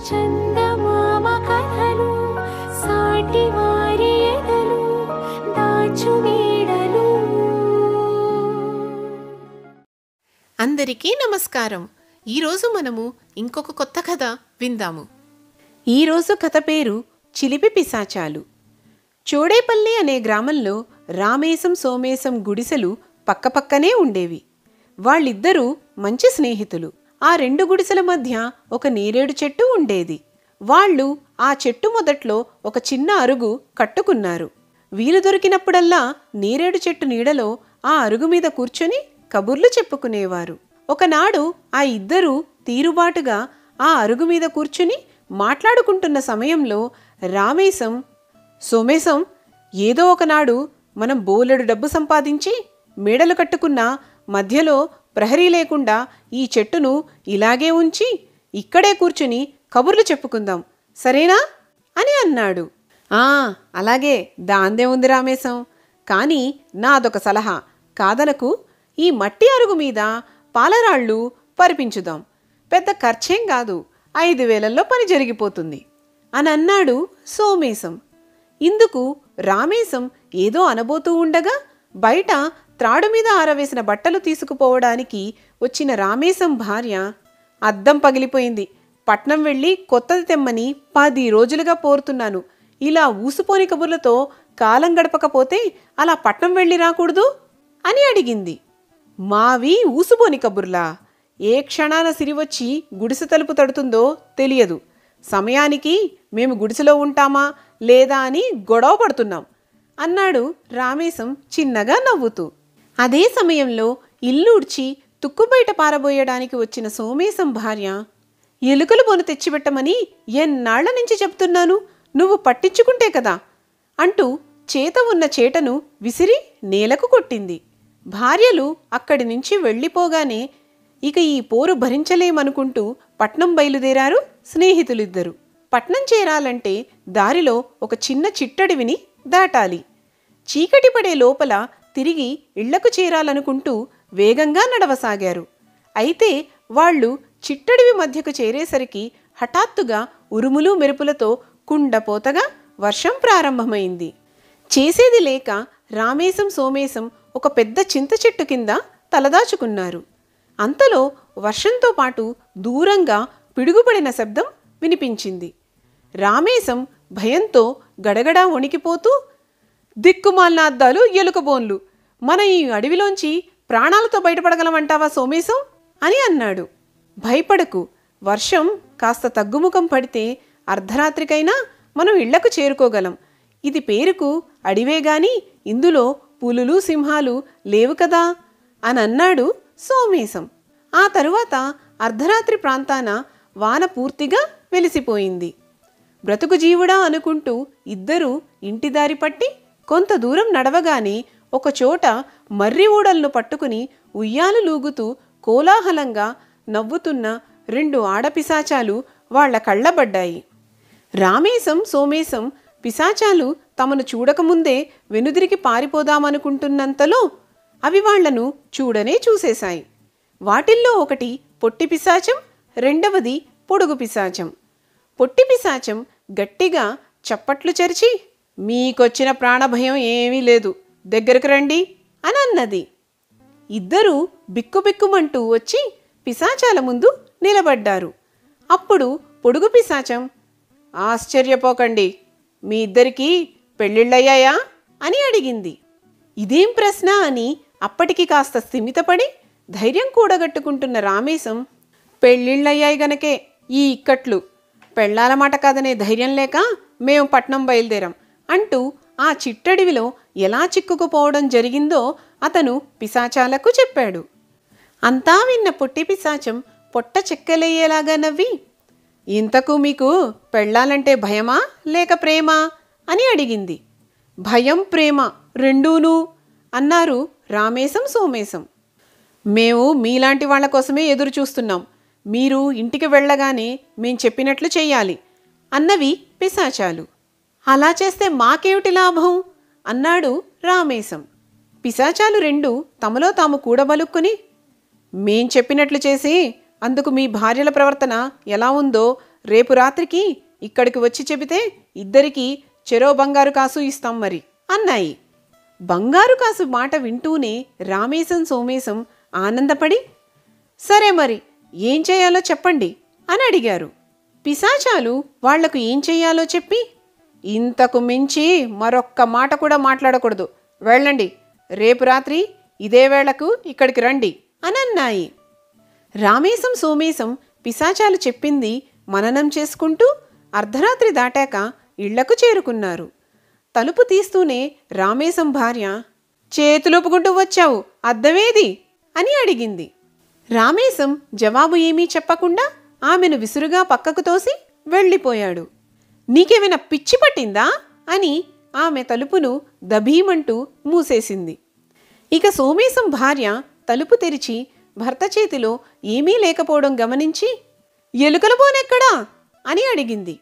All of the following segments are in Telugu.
చందమామ కథలు సాటి వారి ఎదలు దాచు నీడలు అందరికీ నమస్కారం ఈరోజు మనము ఇంకొక కొత్త కథ విందాము ఈరోజు కథ పేరు చిలిపి పిశాచాలు చోడేపల్లి అనే గ్రామంలో రామేశం సోమేశం గుడిసెలు పక్కపక్కనే ఉండేవి వాళ్ళిద్దరూ మంచి స్నేహితులు ఆ రెండు గుడిసెల మధ్య ఒక నేరేడు చెట్టు ఉండేది వాళ్ళు ఆ చెట్టు మొదట్లో ఒక చిన్న అరుగు కట్టుకున్నారు వీలు దొరికినప్పుడల్లా నేరేడు చెట్టు నీడలో ఆ అరుగు మీద కూర్చొని కబుర్లు చెప్పుకునేవారు ఒకనాడు ఆ ఇద్దరూ తీరుబాటుగా ఆ అరుగు మీద కూర్చుని మాట్లాడుకుంటున్న సమయంలో రామేశం సోమేశం ఏదో ఒకనాడు మనం బోలెడు డబ్బు సంపాదించి మేడలు కట్టుకున్న మధ్యలో ప్రహరీ లేకుండా ఈ చెట్టును ఇలాగే ఉంచి ఇక్కడే కూర్చుని కబుర్లు చెప్పుకుందాం సరేనా అని అన్నాడు ఆ అలాగే దాందే ఉంది రామేశం కానీ నాదొక సలహా కాదనకు ఈ మట్టి అరుగు మీద పాలరాళ్ళు పరిపించుదాం పెద్ద ఖర్చేం కాదు ఐదు వేలల్లో పని జరిగిపోతుంది అని అన్నాడు సోమేశం ఇందుకు రామేశం ఏదో అనబోతూ ఉండగా బయట త్రాడు మీద ఆరవేసిన బట్టలు తీసుకుపోవడానికి వచ్చిన రామేశం భార్య అద్దం పగిలిపోయింది పట్నం వెళ్ళి కొత్తది తెమ్మని పది రోజులుగా పోరుతున్నాను ఇలా ఊసుపోని కబుర్లతో కాలం గడపకపోతే అలా పట్నం వెళ్ళి రాకూడదు అని అడిగింది మావి ఊసుపోని కబుర్లా ఏ క్షణాన సిరివచ్చి గుడిసె తలుపు తడుతుందో తెలియదు సమయానికి మేము గుడిసెలో ఉంటామా లేదా అని గొడవ పడుతున్నాం అన్నాడు రామేశం చిన్నగా నవ్వుతూ అదే సమయంలో ఇల్లూడ్చి తుక్కుబయట పారబోయడానికి వచ్చిన సోమేశం భార్య ఎలుకలు బొను తెచ్చిపెట్టమని ఎన్నాళ్ల నుంచి చెప్తున్నాను నువ్వు పట్టించుకుంటే కదా అంటూ చేత ఉన్న చేటను విసిరి నేలకు కొట్టింది భార్యలు అక్కడి నుంచి వెళ్ళిపోగానే ఇక ఈ పోరు భరించలేమనుకుంటూ పట్నం బయలుదేరారు స్నేహితులిద్దరు పట్నం చేరాలంటే దారిలో ఒక చిన్న చిట్టడివిని దాటాలి చీకటి పడే లోపల తిరిగి ఇళ్లకు చేరాలనుకుంటూ వేగంగా నడవసాగారు అయితే వాళ్ళు చిట్టడివి మధ్యకు చేరేసరికి హఠాత్తుగా ఉరుములు మెరుపులతో కుండపోతగా వర్షం ప్రారంభమైంది చేసేది లేక రామేశం సోమేశం ఒక పెద్ద చింత చెట్టు కింద తలదాచుకున్నారు అంతలో వర్షంతో పాటు దూరంగా పిడుగుపడిన శబ్దం వినిపించింది రామేశం భయంతో గడగడా వణికిపోతూ దిక్కుమాలిన అద్దాలు ఎలుకబోన్లు మన ఈ అడవిలోంచి ప్రాణాలతో బయటపడగలమంటావా సోమేశం అని అన్నాడు భయపడకు వర్షం కాస్త తగ్గుముఖం పడితే అర్ధరాత్రికైనా మనం ఇళ్లకు చేరుకోగలం ఇది పేరుకు అడివే గాని ఇందులో పులులు సింహాలు లేవు కదా అని అన్నాడు సోమేశం ఆ తరువాత అర్ధరాత్రి ప్రాంతాన వాన పూర్తిగా వెలిసిపోయింది బ్రతుకు జీవుడా అనుకుంటూ ఇద్దరూ ఇంటి దారి పట్టి కొంత దూరం నడవగానే ఒకచోట మర్రి ఊడలను పట్టుకుని ఉయ్యాలు లూగుతూ కోలాహలంగా నవ్వుతున్న రెండు ఆడపిశాచాలు వాళ్ల కళ్ళబడ్డాయి రామేశం సోమేశం పిశాచాలు తమను చూడకముందే వెనుదిరికి పారిపోదామనుకుంటున్నంతలో అవి వాళ్లను చూడనే చూసేశాయి వాటిల్లో ఒకటి పొట్టి పిశాచం రెండవది పొడుగు పిశాచం పొట్టి పిశాచం గట్టిగా చప్పట్లు చెరిచి మీకొచ్చిన ప్రాణభయం ఏమీ లేదు దగ్గరకు రండి అని అన్నది ఇద్దరూ బిక్కుబిక్కుమంటూ వచ్చి పిశాచాల ముందు నిలబడ్డారు అప్పుడు పొడుగు పిశాచం ఆశ్చర్యపోకండి మీ ఇద్దరికీ పెళ్ళిళ్ళయ్యాయా అని అడిగింది ఇదేం ప్రశ్న అని అప్పటికి కాస్త స్థిమితపడి ధైర్యం కూడగట్టుకుంటున్న రామేశం పెళ్ళిళ్ళయ్యాయి గనకే ఈ ఇక్కట్లు పెళ్ళాల మాట కాదనే ధైర్యం లేక మేము పట్నం బయలుదేరాం అంటూ ఆ చిట్టడివిలో ఎలా చిక్కుకుపోవడం జరిగిందో అతను పిశాచాలకు చెప్పాడు అంతా విన్న పొట్టి పిశాచం పొట్ట చెక్కలేయేలాగా నవ్వి ఇంతకు మీకు పెళ్ళాలంటే భయమా లేక ప్రేమ అని అడిగింది భయం ప్రేమ రెండూను అన్నారు రామేశం సోమేశం మేము మీలాంటి వాళ్ళ కోసమే ఎదురు చూస్తున్నాం మీరు ఇంటికి వెళ్ళగానే మేం చెప్పినట్లు చెయ్యాలి అన్నవి పిశాచాలు అలా చేస్తే మాకేమిటి లాభం అన్నాడు రామేశం పిశాచాలు రెండు తమలో తాము కూడబలుక్కుని మేం చెప్పినట్లు చేసి అందుకు మీ భార్యల ప్రవర్తన ఎలా ఉందో రేపు రాత్రికి ఇక్కడికి వచ్చి చెబితే ఇద్దరికి చెరో బంగారు కాసు ఇస్తాం మరి అన్నాయి బంగారు కాసు మాట వింటూనే రామేశం సోమేశం ఆనందపడి సరే మరి ఏం చేయాలో చెప్పండి అని అడిగారు పిశాచాలు వాళ్లకు ఏం చెయ్యాలో చెప్పి ఇంతకు మించి మరొక్క మాట కూడా మాట్లాడకూడదు వెళ్ళండి రేపు రాత్రి ఇదే వేళకు ఇక్కడికి రండి అని అన్నాయి రామేశం సోమేశం పిశాచాలు చెప్పింది మననం చేసుకుంటూ అర్ధరాత్రి దాటాక ఇళ్లకు చేరుకున్నారు తలుపు తీస్తూనే రామేశం భార్య చేతులుపుకుంటూ వచ్చావు అద్దమేది అని అడిగింది రామేశం జవాబు ఏమీ చెప్పకుండా ఆమెను విసురుగా పక్కకు తోసి వెళ్ళిపోయాడు నీకేమైనా పిచ్చి పట్టిందా అని ఆమె తలుపును దభీమంటూ మూసేసింది ఇక సోమేశం భార్య తలుపు తెరిచి భర్త చేతిలో ఏమీ లేకపోవడం గమనించి ఎలుకల బోనెక్కడా అని అడిగింది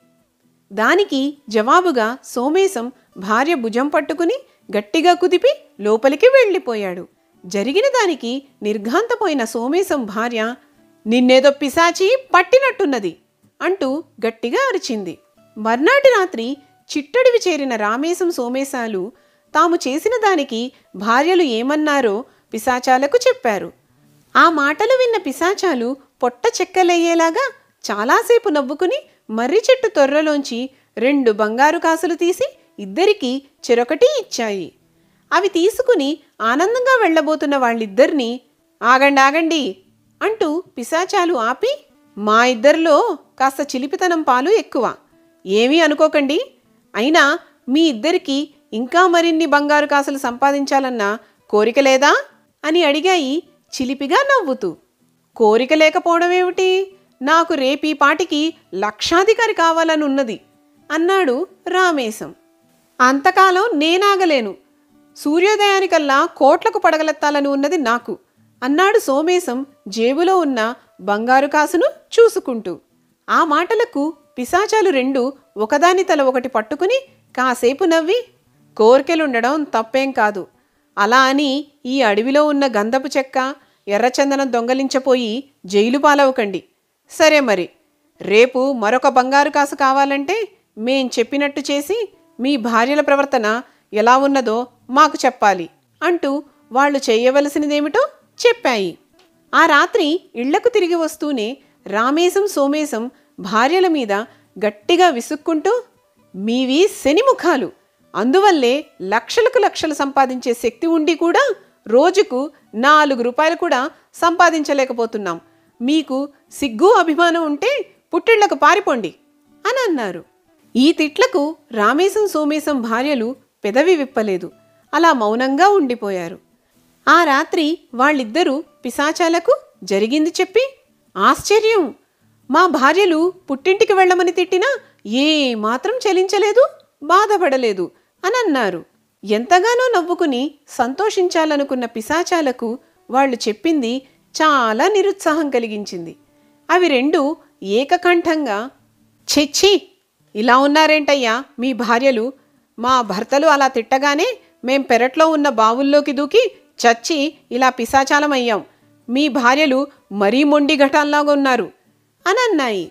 దానికి జవాబుగా సోమేశం భార్య భుజం పట్టుకుని గట్టిగా కుదిపి లోపలికి వెళ్ళిపోయాడు జరిగిన దానికి నిర్ఘాంతపోయిన సోమేశం భార్య నిన్నేదో పిశాచి పట్టినట్టున్నది అంటూ గట్టిగా అరిచింది మర్నాటి రాత్రి చిట్టడివి చేరిన రామేశం సోమేశాలు తాము చేసిన దానికి భార్యలు ఏమన్నారో పిశాచాలకు చెప్పారు ఆ మాటలు విన్న పిశాచాలు పొట్ట చెక్కలయ్యేలాగా చాలాసేపు నవ్వుకుని మర్రి చెట్టు తొర్రలోంచి రెండు బంగారు కాసులు తీసి ఇద్దరికీ చెరొకటి ఇచ్చాయి అవి తీసుకుని ఆనందంగా వెళ్ళబోతున్న వాళ్ళిద్దరినీ ఆగండి ఆగండి అంటూ పిశాచాలు ఆపి మా ఇద్దరిలో కాస్త చిలిపితనం పాలు ఎక్కువ ఏమీ అనుకోకండి అయినా మీ ఇద్దరికి ఇంకా మరిన్ని బంగారు కాసులు సంపాదించాలన్న కోరిక లేదా అని అడిగాయి చిలిపిగా నవ్వుతూ కోరిక లేకపోవడమేమిటి నాకు రేపీ పాటికి లక్షాధికారి కావాలని ఉన్నది అన్నాడు రామేశం అంతకాలం నేనాగలేను సూర్యోదయానికల్లా కోట్లకు పడగలెత్తాలని ఉన్నది నాకు అన్నాడు సోమేశం జేబులో ఉన్న బంగారు కాసును చూసుకుంటూ ఆ మాటలకు పిశాచాలు రెండు ఒకదాని తల ఒకటి పట్టుకుని కాసేపు నవ్వి కోర్కెలుండడం తప్పేం కాదు అలా అని ఈ అడవిలో ఉన్న గంధపు చెక్క ఎర్రచందనం దొంగలించపోయి జైలు పాలవకండి సరే మరి రేపు మరొక బంగారు కాసు కావాలంటే మేం చెప్పినట్టు చేసి మీ భార్యల ప్రవర్తన ఎలా ఉన్నదో మాకు చెప్పాలి అంటూ వాళ్ళు చేయవలసినదేమిటో చెప్పాయి ఆ రాత్రి ఇళ్లకు తిరిగి వస్తూనే రామేశం సోమేశం భార్యల మీద గట్టిగా విసుక్కుంటూ మీవి శనిముఖాలు అందువల్లే లక్షలకు లక్షలు సంపాదించే శక్తి ఉండి కూడా రోజుకు నాలుగు రూపాయలు కూడా సంపాదించలేకపోతున్నాం మీకు సిగ్గు అభిమానం ఉంటే పుట్టిళ్లకు పారిపోండి అని అన్నారు ఈ తిట్లకు రామేశం సోమేశం భార్యలు పెదవి విప్పలేదు అలా మౌనంగా ఉండిపోయారు ఆ రాత్రి వాళ్ళిద్దరూ పిశాచాలకు జరిగింది చెప్పి ఆశ్చర్యం మా భార్యలు పుట్టింటికి వెళ్ళమని తిట్టినా ఏ మాత్రం చలించలేదు బాధపడలేదు అని అన్నారు ఎంతగానో నవ్వుకుని సంతోషించాలనుకున్న పిశాచాలకు వాళ్ళు చెప్పింది చాలా నిరుత్సాహం కలిగించింది అవి రెండు ఏకకంఠంగా చెచ్చి ఇలా ఉన్నారేంటయ్యా మీ భార్యలు మా భర్తలు అలా తిట్టగానే మేం పెరట్లో ఉన్న బావుల్లోకి దూకి చచ్చి ఇలా పిశాచాలమయ్యాం మీ భార్యలు మరీ మొండి ఘటాల్లాగా ఉన్నారు అని అన్నాయి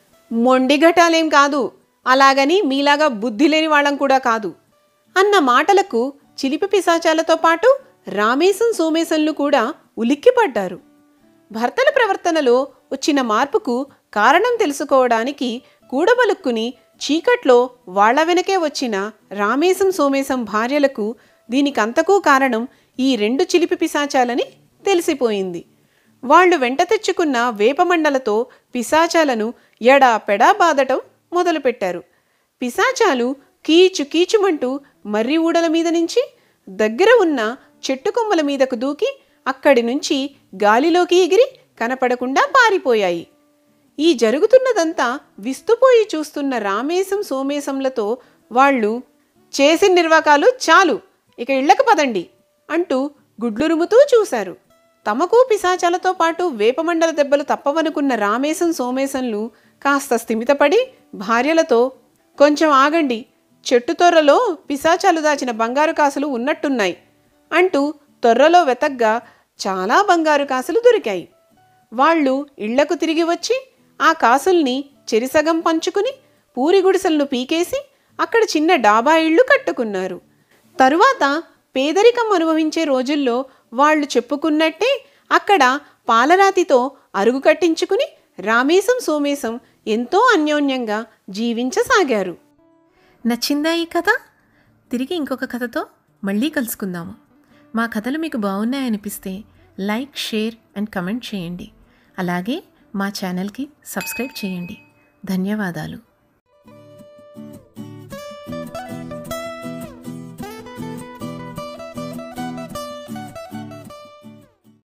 మొండి ఘటాలేం కాదు అలాగని మీలాగా బుద్ధి లేని వాళ్ళం కూడా కాదు అన్న మాటలకు చిలిపి పిశాచాలతో పాటు రామేశం సోమేశంలు కూడా ఉలిక్కిపడ్డారు భర్తల ప్రవర్తనలో వచ్చిన మార్పుకు కారణం తెలుసుకోవడానికి కూడబలుక్కుని చీకట్లో వాళ్ల వెనకే వచ్చిన రామేశం సోమేశం భార్యలకు దీనికంతకూ కారణం ఈ రెండు చిలిపి పిశాచాలని తెలిసిపోయింది వాళ్ళు వెంట తెచ్చుకున్న వేపమండలతో పిశాచాలను ఎడా పెడా బాదటం మొదలుపెట్టారు పిశాచాలు కీచు కీచుమంటూ మర్రి ఊడల మీద నుంచి దగ్గర ఉన్న చెట్టు కొమ్మల మీదకు దూకి అక్కడి నుంచి గాలిలోకి ఎగిరి కనపడకుండా పారిపోయాయి ఈ జరుగుతున్నదంతా విస్తుపోయి చూస్తున్న రామేశం సోమేశంలతో వాళ్ళు చేసిన నిర్వాకాలు చాలు ఇక ఇళ్లకు పదండి అంటూ గుడ్లురుముతూ చూశారు తమకు పిశాచాలతో పాటు వేపమండల దెబ్బలు తప్పవనుకున్న రామేశం సోమేశంలు కాస్త స్థిమితపడి భార్యలతో కొంచెం ఆగండి చెట్టు తొర్రలో పిశాచాలు దాచిన బంగారు కాసులు ఉన్నట్టున్నాయి అంటూ తొర్రలో వెతగ్గా చాలా బంగారు కాసులు దొరికాయి వాళ్ళు ఇళ్లకు తిరిగి వచ్చి ఆ కాసుల్ని చెరిసగం పంచుకుని పూరి గుడిసెలను పీకేసి అక్కడ చిన్న డాబా ఇళ్ళు కట్టుకున్నారు తరువాత పేదరికం అనుభవించే రోజుల్లో వాళ్ళు చెప్పుకున్నట్టే అక్కడ పాలరాతితో అరుగు కట్టించుకుని రామేశం సోమేశం ఎంతో అన్యోన్యంగా జీవించసాగారు నచ్చిందా ఈ కథ తిరిగి ఇంకొక కథతో మళ్ళీ కలుసుకుందాము మా కథలు మీకు బాగున్నాయనిపిస్తే లైక్ షేర్ అండ్ కమెంట్ చేయండి అలాగే మా ఛానల్కి సబ్స్క్రైబ్ చేయండి ధన్యవాదాలు